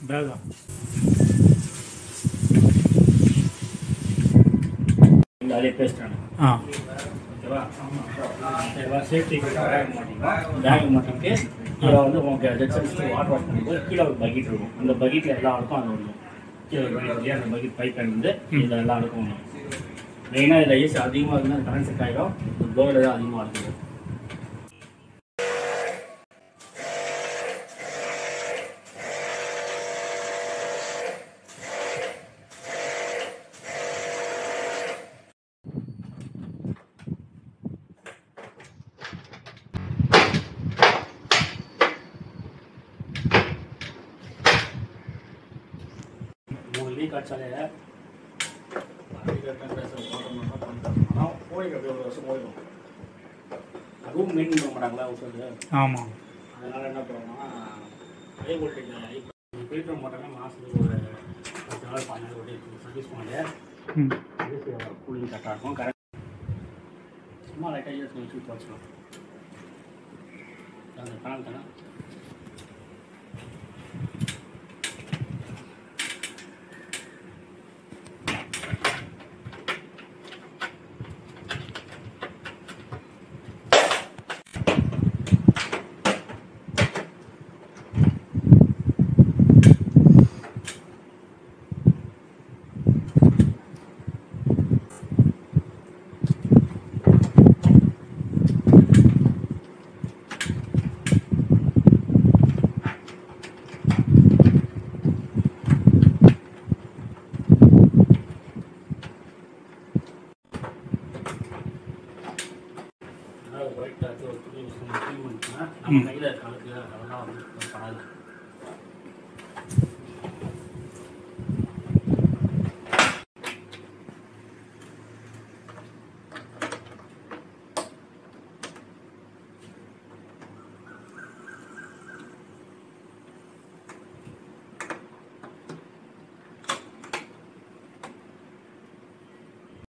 பேகா இந்த அதே பேஸ்ட்டான ஆ ஓகேவா ஓகேவா சேஃப்டிக்கு பேக் மாட்டிக்கலாம் பேக் மாட்டிட்டு இதில் வந்து உங்களுக்கு ஜெட்ஸ் வாட்டர் வாஷ் பண்ணும்போது கீழே ஒரு பக்கெட் இருக்கும் அந்த பக்கெட்டில் எல்லா ஆளுக்கும் அது வரும் கீழே ஒரு பக்கெட் இருக்கு அந்த பக்கெட் பைப் வந்து இதில் எல்லா ஆளுக்கும் வரும் மெயினாக இதில் ஏசி அதிகமாக இருந்தால் கரண்ட் செட் ஆகிடும் இந்த போர்டில் தான் அதிகமாக இருக்குது மூணு லீக் அடிச்சாலே போய் அப்படியே ஒரு வருஷம் போயிடும் அதுவும் மெயின்டைன் பண்ண மாட்டாங்களா ஹவுஸ் ஆமாம் அதனால் என்ன பண்ணுவோம்னா ஹை வோல்டேஜ் ஹை ஃபில்டர் மாட்டோம்னா மாதத்துக்கு ஒரு பத்து நாள் பன்னெண்டு ஓட்டி சர்வீஸ் பண்ணல ம் கூலிங் கரெக்டாக இருக்கும் கரெக்ட் சும்மா லைட்டாக யூஸ் பண்ணி வச்சு வச்சுக்கலாம் அந்த கணக்கு தானே